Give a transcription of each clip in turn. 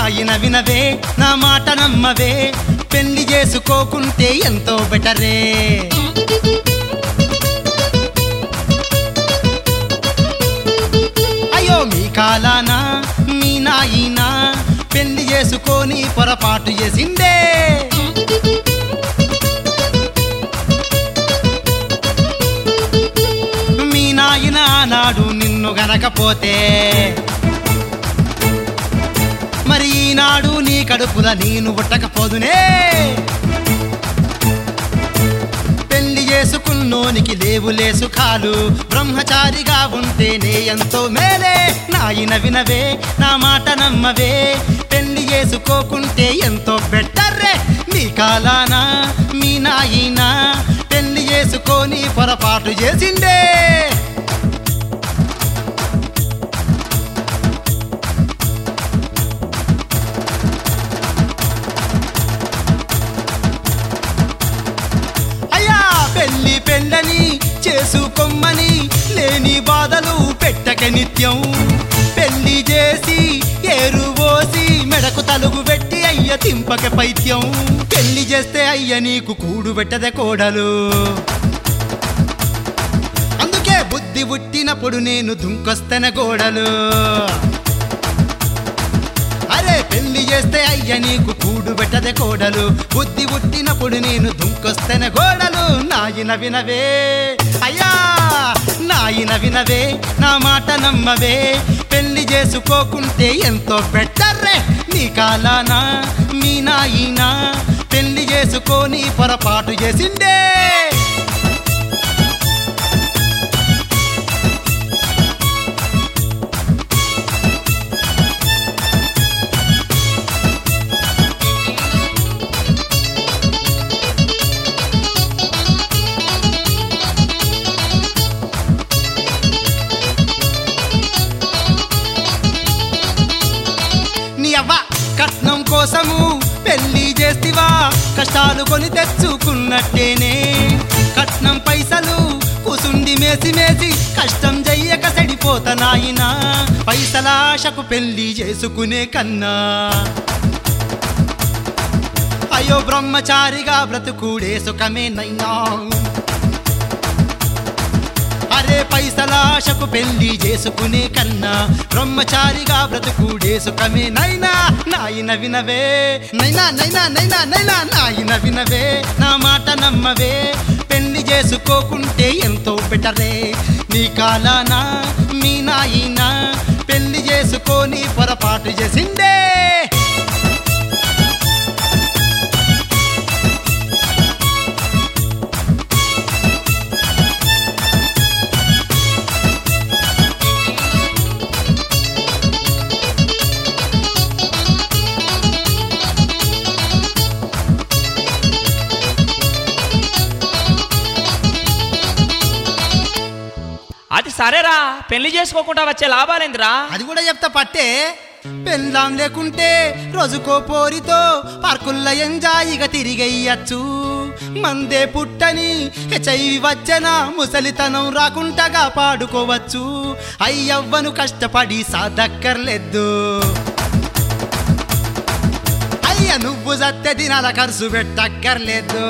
నాయన వినవే నా మాట నమ్మవే పెళ్లి చేసుకోకుంటే ఎంతో బెటరే అయ్యో మీ కాలానా మీ నాయనా పెళ్లి చేసుకొని పొరపాటు చేసిందే మీ నాయన నాడు నిన్ను గనకపోతే మరి ఈనాడు నీ కడుపుల నేను పుట్టకపోదునే పెళ్లి చేసుకున్నోనికి లేవులే సుఖాలు బ్రహ్మచారిగా ఉంటేనే ఎంతో మేలే నాయన వినవే నా మాట నమ్మవే పెళ్లి చేసుకోకుంటే ఎంతో బెటర్రే నీ కాలానా మీ నాయన పెళ్లి చేసుకొని పొరపాటు చేసిండే అయ్యా పెళ్లి పెళ్ళని చేసుకోమ్మని లేని బాధలు పెట్టక నిత్యం పెళ్లి చేసి ఏరు పోసి మెడకు తలుగు పెట్టి అయ్య తింపక పైత్యం పెళ్లి చేస్తే అయ్య నీకు కూడు పెట్టదే కోడలు అందుకే బుద్ధి పుట్టినప్పుడు నేను దుంకొస్తన గోడలు అరే పెళ్లి చేస్తే అయ్య నీకు కూడు పెట్టదే కోడలు బుద్ధి పుట్టినప్పుడు నేను దుంకొస్తేనే గోడలు నాయన వినవే అయ్యా నాయన వినవే నా మాట నమ్మవే పెళ్లి చేసుకోకుంటే ఎంతో బెటర్రే నీ కాలానా మీ నాయనా పెళ్లి చేసుకొని పొరపాటు చేసిండే నీ అవ్వ కట్నం కోసము పెళ్లి చేస్తివా కష్టాలు కొని తెచ్చుకున్నట్టేనే కట్నం పైసలు కుసుండి మేసి మేసి కష్టం చెయ్యక సడిపోత నాయనా పైసలాశకు పెళ్లి చేసుకునే కన్నా అయ్యో బ్రహ్మచారిగా బ్రతుకుడే సుఖమేనైనా అరే పైసలాశకు పెళ్లి చేసుకునే కన్నా బ్రహ్మచారిగా బ్రతుకుడే సుఖమే నైనా నాయన వినవే నైనా నైనా నైనా నైనా నాయన వినవే నా మాట నమ్మవే పెళ్లి చేసుకోకుంటే ఎంతో బెటరే నీ కాలానా మీ నాయన పెళ్లి చేసుకొని పొరపాటు చేసిందే అది సరేరా పెళ్లి చేసుకోకుండా వచ్చే లాభాలేందిరా అది కూడా చెప్తా పట్టే పెళ్ళాం లేకుంటే రోజుకో పోరితో పార్కుల్లో ఎంజాయిగా తిరిగెయ్యచ్చు మందే పుట్టని హెచ్ఐవి వచ్చన ముసలితనం రాకుంటగా పాడుకోవచ్చు అయ్యవ్వను కష్టపడి సాధక్కర్లేదు అయ్య నువ్వు సత్య దినాల ఖర్చు పెట్టక్కర్లేదు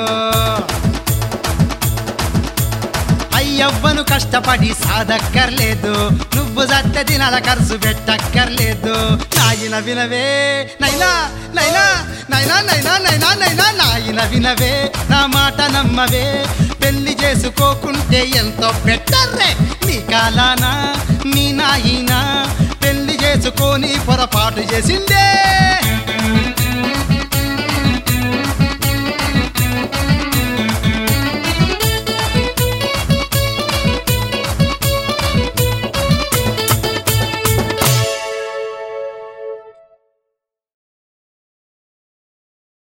అయ్యవ్వను కష్టపడి సాధక్కర్లేదు నువ్వు సత్య దినాల ఖర్చు పెట్టక్కర్లేదు నాయన వినవే నైనా నైనా నైనా నైనా నైనా నైనా నాయన వినవే నా మాట నమ్మవే పెళ్లి చేసుకోకుంటే ఎంతో బెటర్రే నీ కాలానా మీ నాయన పెళ్లి చేసుకొని పొరపాటు చేసిందే